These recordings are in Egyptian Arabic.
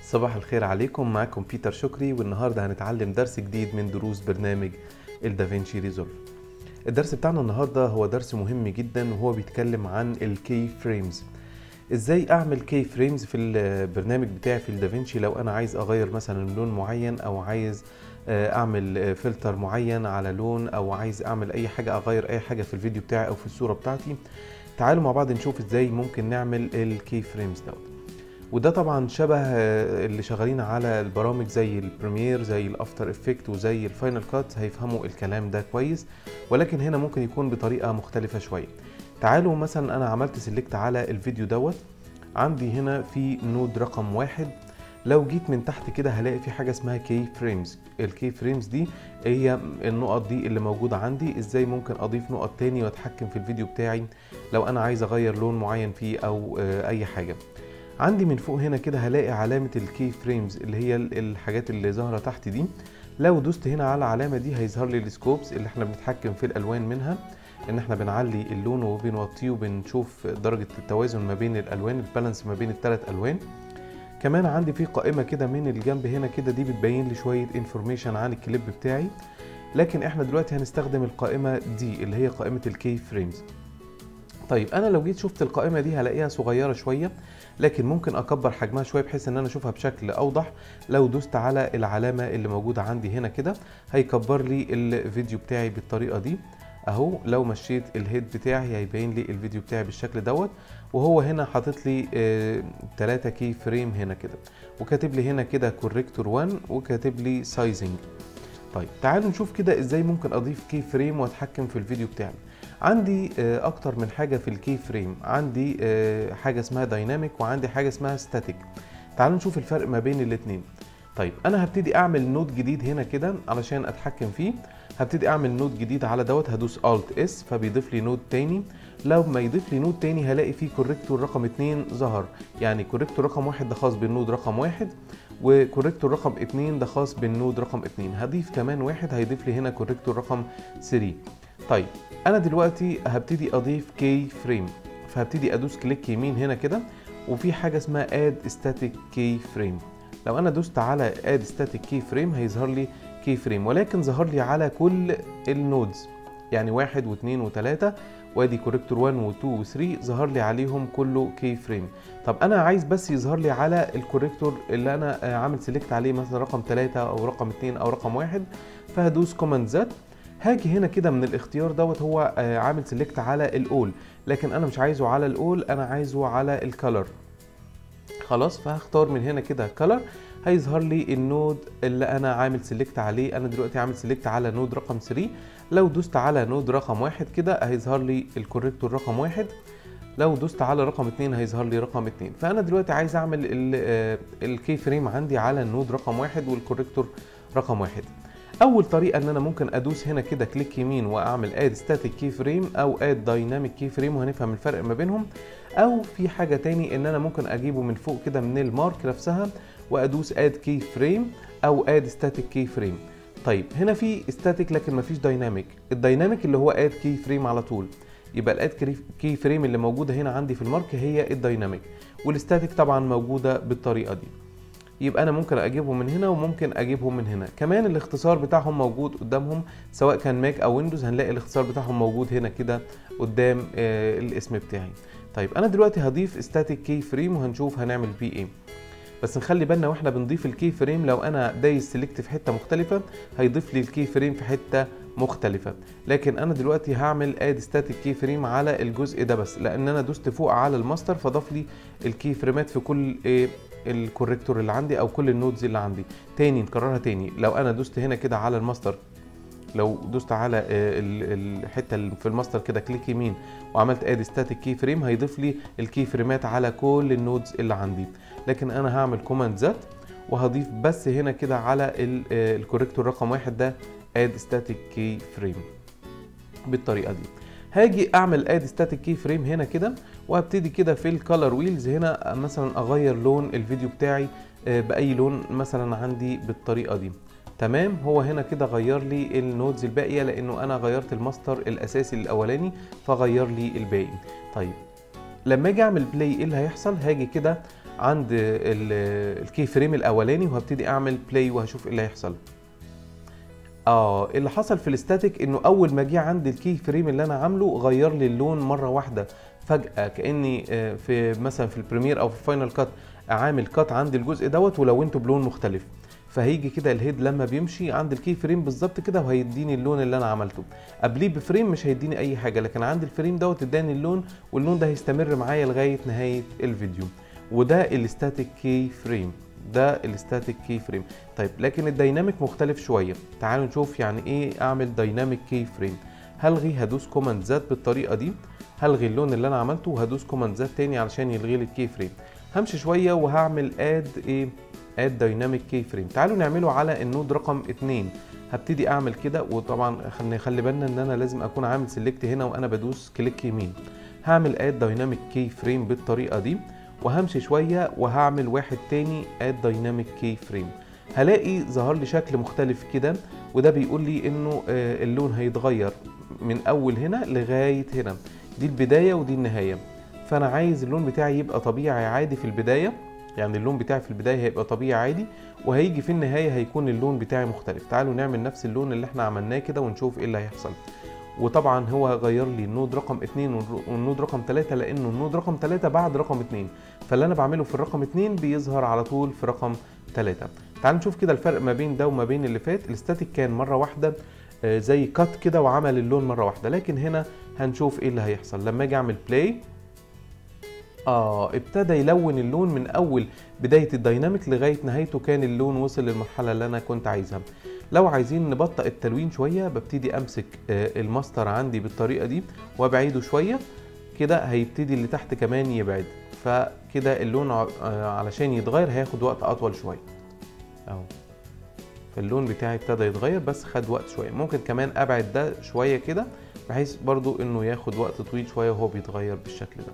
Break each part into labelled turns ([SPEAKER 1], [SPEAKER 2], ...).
[SPEAKER 1] صباح الخير عليكم معاكم بيتر شكري والنهارده هنتعلم درس جديد من دروس برنامج الدافينشي ريزولف الدرس بتاعنا النهارده هو درس مهم جدا وهو بيتكلم عن الكي فريمز ازاي اعمل كي فريمز في البرنامج بتاعي في الدافينشي لو انا عايز اغير مثلا لون معين او عايز اعمل فلتر معين على لون او عايز اعمل اي حاجه اغير اي حاجه في الفيديو بتاعي او في الصوره بتاعتي تعالوا مع بعض نشوف ازاي ممكن نعمل الكي فريمز دوت وده طبعا شبه اللي شغالين على البرامج زي البريمير زي الافتر افكت وزي الفاينل كات هيفهموا الكلام ده كويس ولكن هنا ممكن يكون بطريقه مختلفه شويه تعالوا مثلا انا عملت سيلكت على الفيديو دوت عندي هنا في نود رقم واحد لو جيت من تحت كده هلاقي في حاجه اسمها كي فريمز الكي فريمز دي هي النقط دي اللي موجوده عندي ازاي ممكن اضيف نقط تاني واتحكم في الفيديو بتاعي لو انا عايز اغير لون معين فيه او اي حاجه عندي من فوق هنا كده هلاقي علامة الكي فريمز اللي هي الحاجات اللي ظاهرة تحت دي لو دوست هنا على العلامة دي هيظهر لي السكوبس اللي احنا بنتحكم في الألوان منها ان احنا بنعلي اللون وبنوطيه وبنشوف درجة التوازن ما بين الألوان البالانس ما بين الثلاث ألوان كمان عندي في قائمة كده من الجنب هنا كده دي بتبين لي شوية انفورميشن عن الكليب بتاعي لكن احنا دلوقتي هنستخدم القائمة دي اللي هي قائمة الكي فريمز طيب انا لو جيت شفت القائمه دي هلاقيها صغيره شويه لكن ممكن اكبر حجمها شويه بحيث ان انا اشوفها بشكل اوضح لو دوست على العلامه اللي موجوده عندي هنا كده هيكبر لي الفيديو بتاعي بالطريقه دي اهو لو مشيت الهيد بتاعي هيبين لي الفيديو بتاعي بالشكل دوت وهو هنا حاطط لي 3 كي فريم هنا كده وكاتب لي هنا كده كوريكتور 1 وكاتب لي سايزنج طيب تعالوا نشوف كده ازاي ممكن اضيف كي فريم واتحكم في الفيديو بتاعي عندي اكتر من حاجه في الكي فريم عندي حاجه اسمها دايناميك وعندي حاجه اسمها ستاتيك تعالوا نشوف الفرق ما بين الاثنين طيب انا هبتدي اعمل نود جديد هنا كده علشان اتحكم فيه هبتدي اعمل نود جديد على دوت هدوس الت اس فبيضيف لي نود تاني لو ما يضيف لي نود تاني هلاقي فيه كوريكتور رقم 2 ظهر يعني كوريكتور رقم واحد ده خاص بالنود رقم واحد وكوريكتور رقم 2 ده خاص بالنود رقم 2 هضيف كمان واحد هيضيف لي هنا كوريكتور رقم 3 طيب انا دلوقتي هبتدي اضيف كي فريم فهبتدي ادوس كليك يمين هنا كده وفي حاجه اسمها اد ستاتيك كي فريم لو انا دوست على اد ستاتيك كي فريم هيظهر لي كي فريم ولكن ظهر لي على كل النودز يعني واحد واثنين وثلاثة وادي كوريكتور 1 و 2 و 3 ظهر لي عليهم كله كي فريم طب انا عايز بس يظهر لي على الكوريكتور اللي انا عامل سيلكت عليه مثلا رقم 3 او رقم 2 او رقم 1 فهدوس كوماند زد هاجي هنا كده من الاختيار دوت هو عامل سيلكت على الاول لكن انا مش عايزه على الاول انا عايزه على الكالر خلاص فهختار من هنا كده كالر هيظهر لي النود اللي انا عامل سيلكت عليه انا دلوقتي عامل سيلكت على نود رقم 3 لو دوست على نود رقم واحد كده هيظهر لي الكوريكتور رقم واحد لو دوست على رقم 2 هيظهر لي رقم 2 فانا دلوقتي عايز اعمل الكي فريم عندي على النود رقم واحد والكوريكتور رقم واحد اول طريقه ان انا ممكن ادوس هنا كده كليك يمين واعمل اد ستاتيك كي فريم او اد دايناميك كي فريم وهنفهم الفرق ما بينهم او في حاجه تاني ان انا ممكن اجيبه من فوق كده من المارك نفسها وادوس اد كي فريم او اد ستاتيك كي فريم طيب هنا في ستاتيك لكن مفيش دايناميك الدايناميك اللي هو اد كي فريم على طول يبقى الاد كي فريم اللي موجوده هنا عندي في المارك هي الدايناميك والستاتيك طبعا موجوده بالطريقه دي يبقى انا ممكن اجيبهم من هنا وممكن اجيبهم من هنا كمان الاختصار بتاعهم موجود قدامهم سواء كان ماك او ويندوز هنلاقي الاختصار بتاعهم موجود هنا كده قدام آه الاسم بتاعي طيب انا دلوقتي هضيف ستاتيك كي فريم وهنشوف هنعمل بيه ايه بس نخلي بالنا واحنا بنضيف الكي فريم لو انا دايس سيلكت في حته مختلفه هيضيف لي الكي فريم في حته مختلفه لكن انا دلوقتي هعمل اد ستاتيك كي فريم على الجزء ده بس لان انا دوست فوق على الماستر فضاف لي الكي فريمات في كل إيه الكوريكتور اللي عندي او كل النودز اللي عندي تاني نكررها تاني لو انا دوست هنا كده على الماستر لو دوست على الحته اللي في الماستر كده كليك يمين وعملت اد ستاتيك كي فريم هيضيف لي الكي فريمات على كل النودز اللي عندي لكن انا هعمل كوماند زد وهضيف بس هنا كده على الكوريكتور رقم واحد ده اد ستاتيك كي فريم بالطريقه دي هاجي اعمل اد ستاتيك كي فريم هنا كده وهبتدي كده في الكالر ويلز هنا مثلا اغير لون الفيديو بتاعي باي لون مثلا عندي بالطريقه دي تمام هو هنا كده غير لي النودز الباقيه لانه انا غيرت الماستر الاساسي الاولاني فغير لي الباقي طيب لما اجي اعمل بلاي ايه اللي هيحصل هاجي كده عند ال- الكي فريم الاولاني وهبتدي اعمل بلاي وهشوف ايه اللي هيحصل اه اللي حصل في الاستاتيك انه اول ما جه عند الكي فريم اللي انا عامله غير لي اللون مره واحده فجاه كاني آه، في مثلا في البريمير او في الفاينل كات عامل كات عند الجزء دوت ولونته بلون مختلف فهيجي كده الهيد لما بيمشي عند الكي فريم بالظبط كده وهيديني اللون اللي انا عملته قبليه بفريم مش هيديني اي حاجه لكن عند الفريم دوت اداني اللون واللون ده هيستمر معايا لغايه نهايه الفيديو وده الاستاتيك كي فريم ده الاستاتيك كي فريم طيب لكن الديناميك مختلف شويه تعالوا نشوف يعني ايه اعمل ديناميك كي فريم هلغي هدوس كوماند زد بالطريقه دي هلغي اللون اللي انا عملته وهدوس كوماند زد تاني علشان يلغي لي الكي فريم همشي شويه وهعمل اد ايه اد دايناميك كي فريم تعالوا نعمله على النود رقم 2 هبتدي اعمل كده وطبعا خلي خلي بالنا ان انا لازم اكون عامل سيلكت هنا وانا بدوس كليك يمين هعمل اد دايناميك كي فريم بالطريقه دي وهمشي شويه وهعمل واحد تاني اد دايناميك كي فريم هلاقي ظهر لي شكل مختلف كده وده بيقول لي انه آه، اللون هيتغير من اول هنا لغايه هنا دي البدايه ودي النهايه فانا عايز اللون بتاعي يبقى طبيعي عادي في البدايه يعني اللون بتاعي في البدايه هيبقى طبيعي عادي وهيجي في النهايه هيكون اللون بتاعي مختلف تعالوا نعمل نفس اللون اللي احنا عملناه كده ونشوف ايه اللي هيحصل وطبعا هو غير لي النود رقم 2 والنود رقم 3 لانه النود رقم 3 بعد رقم 2 فاللي انا بعمله في الرقم 2 بيظهر على طول في رقم 3 تعالوا نشوف كده الفرق ما بين ده وما بين اللي فات الاستاتيك كان مره واحده آه، زي كات كده وعمل اللون مره واحده لكن هنا هنشوف ايه اللي هيحصل لما اجي اعمل بلاي اه ابتدى يلون اللون من اول بدايه الديناميك لغايه نهايته كان اللون وصل للمرحله اللي انا كنت عايزها لو عايزين نبطئ التلوين شويه ببتدي امسك آه، الماستر عندي بالطريقه دي وابعده شويه كده هيبتدي اللي تحت كمان يبعد فكده اللون ع- آه، علشان يتغير هياخد وقت اطول شويه اهو فاللون بتاعي ابتدى يتغير بس خد وقت شويه ممكن كمان ابعد ده شويه كده بحيث برضو انه ياخد وقت طويل شويه وهو بيتغير بالشكل ده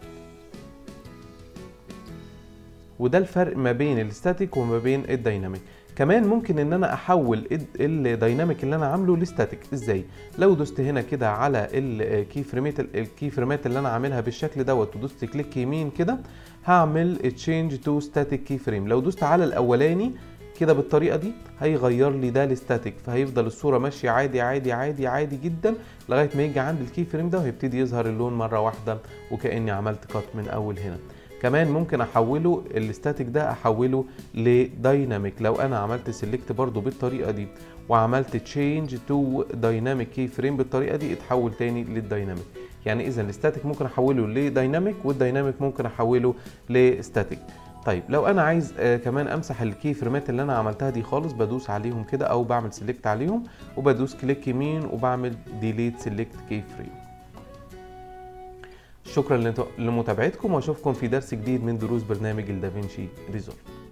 [SPEAKER 1] وده الفرق ما بين الاستاتيك وما بين الديناميك كمان ممكن ان انا احول الد- الديناميك اللي انا عامله لاستاتيك ازاي لو دوست هنا كده على الكي فريمات الكي فريمات اللي انا عاملها بالشكل دوت ودوست كليك يمين كده هعمل تشينج تو ستاتيك كي فريم لو دوست على الاولاني كده بالطريقه دي هيغير لي ده لستاتيك فهيفضل الصوره ماشيه عادي عادي عادي عادي جدا لغايه ما يجي عند الكي فريم ده وهيبتدي يظهر اللون مره واحده وكاني عملت كات من اول هنا كمان ممكن احوله الاستاتيك ده احوله لدايناميك لو انا عملت سيلكت برضو بالطريقه دي وعملت تشينج تو دايناميك كي فريم بالطريقه دي اتحول تاني للدايناميك يعني اذا الاستاتيك ممكن احوله لدايناميك والدايناميك ممكن احوله لستاتيك طيب لو انا عايز آه كمان امسح الكي فريمات اللي انا عملتها دي خالص بدوس عليهم كده او بعمل سيلكت عليهم وبدوس كليك يمين وبعمل ديليت سيلكت كي فريم شكرا لمتابعتكم واشوفكم في درس جديد من دروس برنامج الدافنشي ريزولف